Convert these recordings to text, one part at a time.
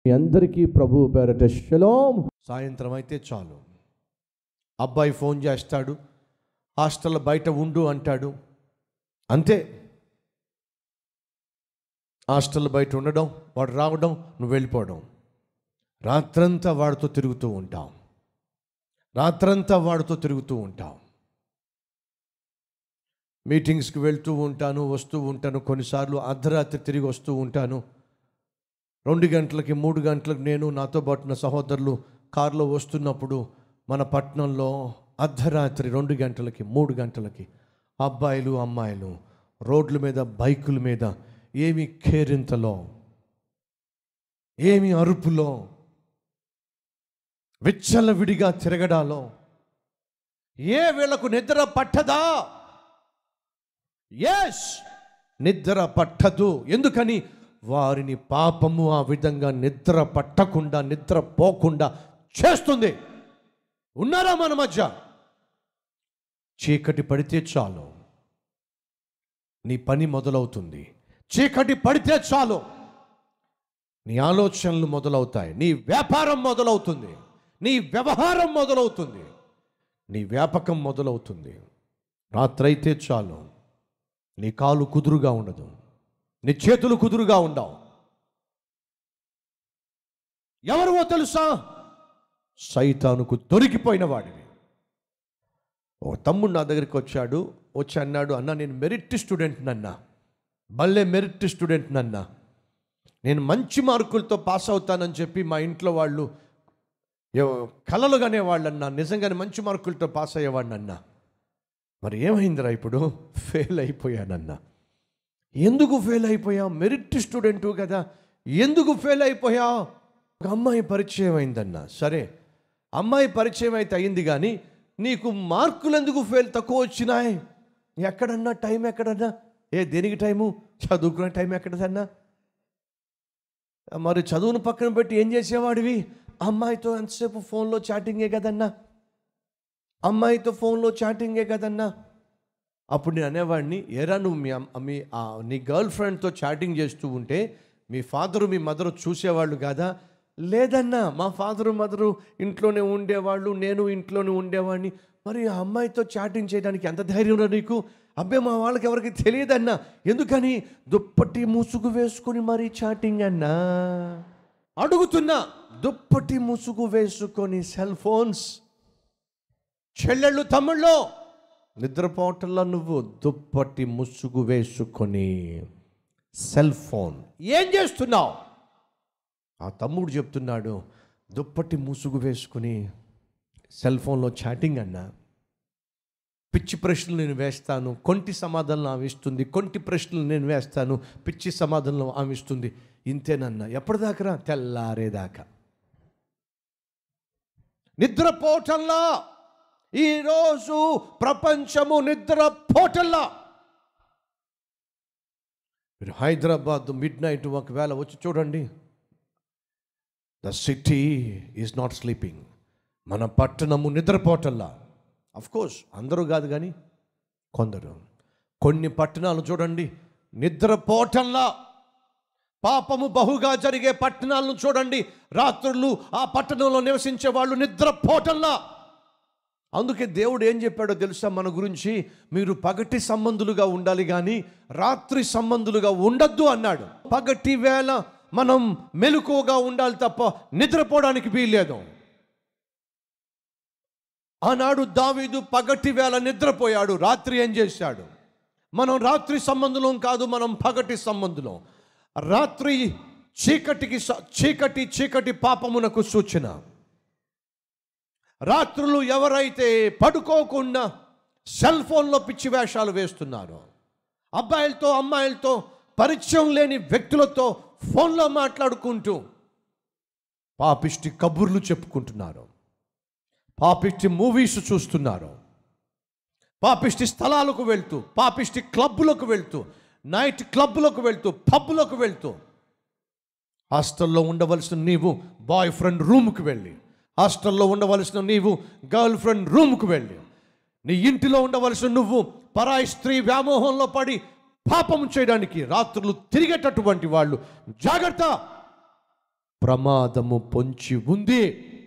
మీ అందరికీ ప్రభు పేరట షలోం సాయంత్రం అయితే చాలు అబ్బాయి ఫోన్ చేస్తాడు హాస్టల్ బయట ఉండు అంటాడు అంతే హాస్టల్ బయట ఉండడం వాడు రావడం నువ్వు వెళ్ళిపోవడం రాత్రంతా వాడితో తిరుగుతూ ఉంటాం రాత్రంతా వాడితో తిరుగుతూ ఉంటాం మీటింగ్స్కి వెళ్తూ ఉంటాను వస్తూ ఉంటాను కొన్నిసార్లు అర్ధరాత్రి తిరిగి వస్తూ ఉంటాను రెండు గంటలకి మూడు గంటలకు నేను నాతో పాటు నా సహోదరులు కారులో వస్తున్నప్పుడు మన పట్టణంలో అర్ధరాత్రి రెండు గంటలకి మూడు గంటలకి అబ్బాయిలు అమ్మాయిలు రోడ్ల మీద బైకుల మీద ఏమి కేరింతలో ఏమి అరుపులో విచ్చలవిడిగా తిరగడాలో ఏ వీళ్ళకు నిద్ర పట్టదా ఎస్ నిద్ర పట్టదు ఎందుకని వారిని పాపము ఆ విధంగా నిద్ర పట్టకుండా నిద్ర పోకుండా చేస్తుంది ఉన్నారా మన మధ్య చీకటి పడితే చాలు నీ పని మొదలవుతుంది చీకటి పడితే చాలు నీ ఆలోచనలు మొదలవుతాయి నీ వ్యాపారం మొదలవుతుంది నీ వ్యవహారం మొదలవుతుంది నీ వ్యాపకం మొదలవుతుంది రాత్రైతే చాలు నీ కాలు కుదురుగా ఉండదు నీ చేతులు కుదురుగా ఉండవు ఎవరివో తెలుసా సైతానుకు దొరికిపోయిన వాడివి ఓ తమ్ముడు నా దగ్గరికి వచ్చాడు వచ్చి అన్నాడు అన్న నేను మెరిట్ స్టూడెంట్ నన్నా భలే మెరిట్ స్టూడెంట్ నన్నా నేను మంచి మార్కులతో పాస్ అవుతానని చెప్పి మా ఇంట్లో వాళ్ళు ఎవ- కలలు కనేవాళ్ళన్నా నిజంగానే మంచి మార్కులతో పాస్ అయ్యేవాడిని అన్నా మరి ఏమైందిరా ఇప్పుడు ఫెయిల్ అయిపోయానన్నా ఎందుకు ఫెయిల్ అయిపోయా మెరిట్ స్టూడెంటు కదా ఎందుకు ఫెయిల్ అయిపోయా ఒక అమ్మాయి పరిచయం అయిందన్నా సరే అమ్మాయి పరిచయం అయితే అయింది కానీ నీకు మార్కులు ఎందుకు ఫెయిల్ తక్కువ వచ్చినాయి ఎక్కడన్నా టైం ఎక్కడన్నా ఏ దేనికి టైము చదువుకునే టైం ఎక్కడదన్నా మరి చదువును పక్కన పెట్టి ఏం చేసేవాడివి అమ్మాయితో ఎంతసేపు ఫోన్లో చాటింగే కదన్నా అమ్మాయితో ఫోన్లో చాటింగే కదన్నా అప్పుడు నేను అనేవాడిని ఏరా నువ్వు మీ అమ్- మీ ఆ, నీ గర్ల్ ఫ్రెండ్తో చాటింగ్ చేస్తూ ఉంటే మీ ఫాదరు మీ మదరు చూసేవాళ్ళు కాదా లేదన్నా మా ఫాదరు మదరు ఇంట్లోనే ఉండేవాళ్ళు నేను ఇంట్లోనే ఉండేవాడిని మరి ఆ అమ్మాయితో చాటింగ్ చేయడానికి ఎంత ధైర్యం రా నీకు అబ్బే మా వాళ్ళకి ఎవరికి తెలియదన్నా ఎందుకని దుప్పటి ముసుగు వేసుకొని మరీ చాటింగ్ అన్నా అడుగుతున్నా దుప్పటి ముసుగు వేసుకొని సెల్ ఫోన్స్ చెల్లెళ్ళు తమ్ముళ్ళు నిద్రపోవటంలో నువ్వు దుప్పటి ముసుగు వేసుకొని సెల్ ఫోన్ ఏం చేస్తున్నావు ఆ తమ్ముడు చెప్తున్నాడు దుప్పటి ముసుగు వేసుకుని సెల్ ఫోన్లో చాటింగ్ అన్నా పిచ్చి ప్రశ్నలు నేను వేస్తాను కొంటి సమాధానం ఆమె ఇస్తుంది కొంటి ప్రశ్నలు నేను వేస్తాను పిచ్చి సమాధానం ఆమె ఇస్తుంది ఇంతేనన్నా ఎప్పటిదాకా తెల్లారేదాకా నిద్రపోవటంలా ఈరోజు ప్రపంచము నిద్రపోవటంలా మీరు హైదరాబాద్ మిడ్ నైట్ ఒకవేళ వచ్చి చూడండి the city is not sleeping మన పట్టణము నిద్రపోవటంలా అఫ్ కోర్స్ అందరూ కాదు కానీ కొందరు కొన్ని పట్టణాలు చూడండి నిద్రపోవటంలా పాపము బహుగా జరిగే పట్టణాలను చూడండి రాత్రులు ఆ పట్టణంలో నివసించే వాళ్ళు నిద్రపోవటంలా అందుకే దేవుడు ఏం చెప్పాడో తెలుసా మన గురించి మీరు పగటి సంబంధులుగా ఉండాలి కానీ రాత్రి సంబంధులుగా ఉండద్దు అన్నాడు పగటి వేళ మనం మెలకువగా ఉండాలి తప్ప నిద్రపోవడానికి వీల్లేదు ఆనాడు దావీదు పగటి వేళ నిద్రపోయాడు రాత్రి ఏం చేశాడు మనం రాత్రి సంబంధులం కాదు మనం పగటి సంబంధులం రాత్రి చీకటికి స- చీకటి చీకటి పాపమునకు సూచన రాత్రులు ఎవరైతే పడుకోకుండా సెల్ ఫోన్లో పిచ్చి వేషాలు వేస్తున్నారో అబ్బాయిలతో అమ్మాయిలతో పరిచయం లేని వ్యక్తులతో ఫోన్లో మాట్లాడుకుంటూ పాపిష్టి కబుర్లు చెప్పుకుంటున్నారు పాపిష్టి మూవీస్ చూస్తున్నారు పాపిష్టి స్థలాలకు వెళ్తూ పాపిష్టి క్లబ్బులకు వెళ్తూ నైట్ క్లబ్బులకు వెళ్తూ పబ్బులకు వెళ్తూ హాస్టల్లో ఉండవలసిన నీవు బాయ్ ఫ్రెండ్ రూమ్కి వెళ్ళి హాస్టల్లో ఉండవలసిన నీవు గర్ల్ ఫ్రెండ్ రూమ్కి వెళ్ళి నీ ఇంటిలో ఉండవలసిన నువ్వు పరాయి స్త్రీ వ్యామోహంలో పడి పాపం చేయడానికి రాత్రులు తిరిగేటటువంటి వాళ్ళు జాగ్రత్త ప్రమాదము పొంచి ఉంది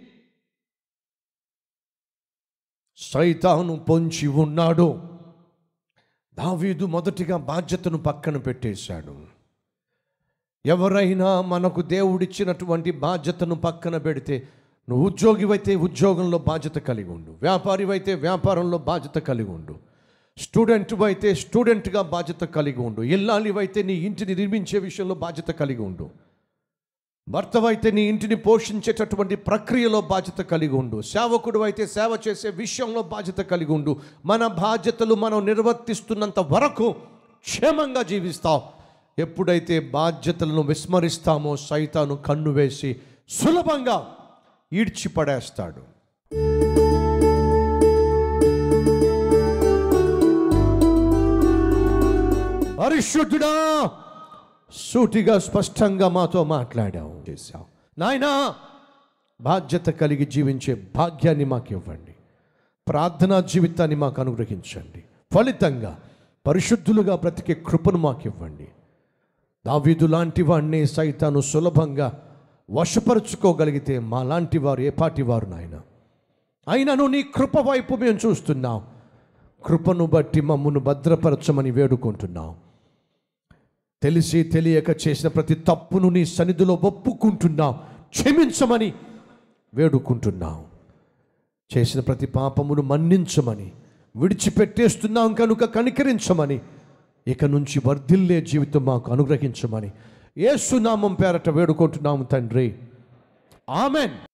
సైతాను పొంచి ఉన్నాడు దావీదు మొదటిగా బాధ్యతను పక్కన పెట్టేశాడు ఎవరైనా మనకు దేవుడిచ్చినటువంటి బాధ్యతను పక్కన పెడితే నువ్వు ఉద్యోగివైతే ఉద్యోగంలో బాధ్యత కలిగి ఉండు వ్యాపారివైతే వ్యాపారంలో బాధ్యత కలిగి ఉండు స్టూడెంట్ అయితే స్టూడెంట్గా బాధ్యత కలిగి ఉండు ఇల్లాలివైతే నీ ఇంటిని నిర్మించే విషయంలో బాధ్యత కలిగి ఉండు భర్తవైతే నీ ఇంటిని పోషించేటటువంటి ప్రక్రియలో బాధ్యత కలిగి ఉండు సేవకుడు అయితే సేవ చేసే విషయంలో బాధ్యత కలిగి ఉండు మన బాధ్యతలు మనం నిర్వర్తిస్తున్నంత వరకు క్షేమంగా జీవిస్తాం ఎప్పుడైతే బాధ్యతలను విస్మరిస్తామో సైతాను కన్ను వేసి సులభంగా ఈడ్చిపడేస్తాడు పరిశుద్ధుడా సూటిగా స్పష్టంగా మాతో మాట్లాడావు చేశావు నాయనా బాధ్యత కలిగి జీవించే భాగ్యాన్ని మాకు ఇవ్వండి ప్రార్థనా జీవితాన్ని మాకు అనుగ్రహించండి ఫలితంగా పరిశుద్ధులుగా బ్రతికే కృపను మాకు ఇవ్వండి దావీదు లాంటి వాడిని సైతాను సులభంగా వశపరుచుకోగలిగితే మా లాంటి వారు ఏ పాటి వారు నాయన అయినను నీ కృప వైపు మేము చూస్తున్నాం కృపను బట్టి మమ్మను భద్రపరచమని వేడుకుంటున్నాం తెలిసి తెలియక చేసిన ప్రతి తప్పును నీ సన్నిధిలో ఒప్పుకుంటున్నాం క్షమించమని వేడుకుంటున్నాం చేసిన ప్రతి పాపమును మన్నించమని విడిచిపెట్టేస్తున్నాం కనుక కనికరించమని ఇక నుంచి వర్ధిల్లే జీవితం మాకు అనుగ్రహించమని ఏసునామం పేరట వేడుకుంటున్నాము తండ్రి ఆమెన్